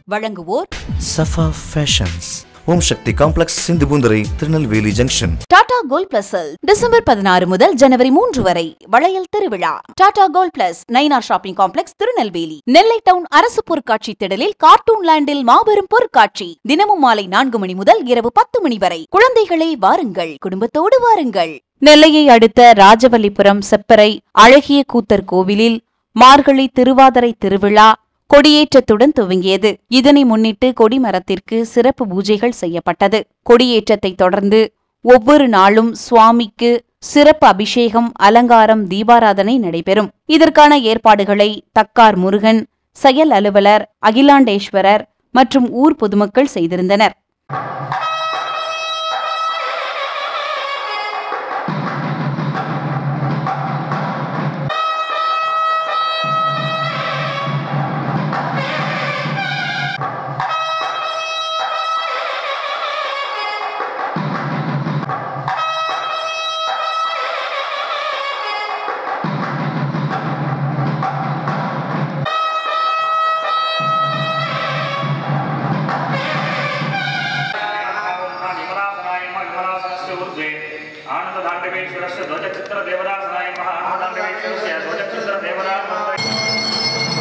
வழங்குவோர் Safa Fashions Om Sakthi complex Sindhupoondurai Tirunelveli junction Tata Gold Plus December பதினாறு முதல் ஜனவரி மூன்று வரை வளையல் திருவிழா Tata Gold Plus Nainar shopping complex Tirunelveli Nellai town அரசு பொருட்காட்சி திடலில் கார்ட்டூன் லேண்டில் மாபெரும் பொருட்காட்சி தினமும் மாலை நான்கு மணி முதல் இரவு பத்து மணி வரை குழந்தைகளே வாருங்கள் குடும்பத்தோடு வாருங்கள் நெல்லையை அடுத்த ராஜவல்லிபுரம் செப்பரை அழகிய கூத்தர் கோவிலில் மார்கழி திருவாதிரை திருவிழா கொடியேற்றத்துடன் துவங்கியது இதனை முன்னிட்டு கொடிமரத்திற்கு சிறப்பு பூஜைகள் செய்யப்பட்டது கொடியேற்றத்தை தொடர்ந்து ஒவ்வொரு நாளும் சுவாமிக்கு சிறப்பு அபிஷேகம் அலங்காரம் தீபாராதனை நடைபெறும் இதற்கான ஏற்பாடுகளை தக்கார் முருகன் செயல் அலுவலர் அகிலாண்டேஸ்வரர் மற்றும் ஊர் பொதுமக்கள் செய்திருந்தனர் विमलासनाय नमः विमलासनस्य ऊर्ध्वे आनन्ददाण्डवेश्वरस्य ध्वजचित्रदेवदासनाय नमः आनन्ददाण्डवेश्वरस्य ध्वजचित्रदेवदास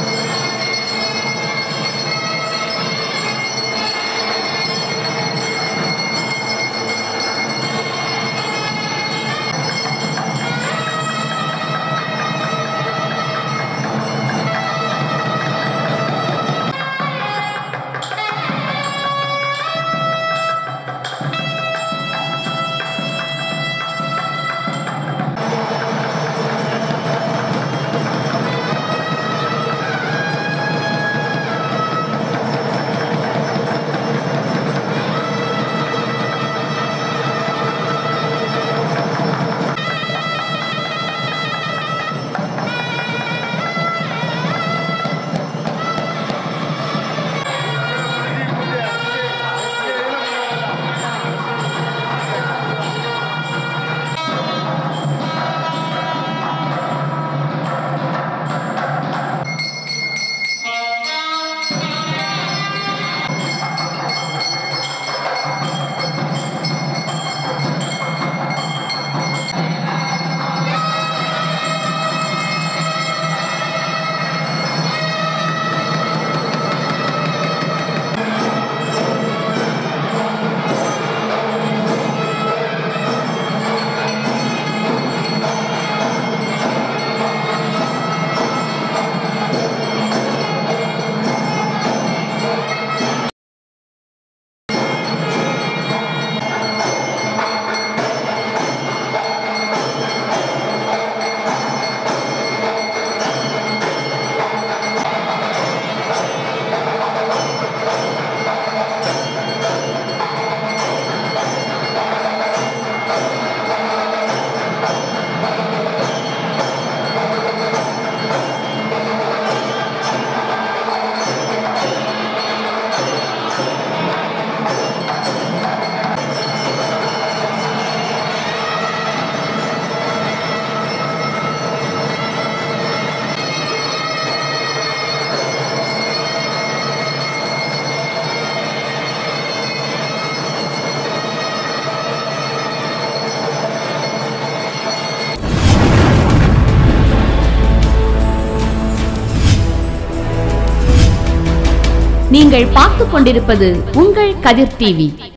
நீங்கள் பார்த்துக் கொண்டிருப்பது உங்கள் கதிர் டிவி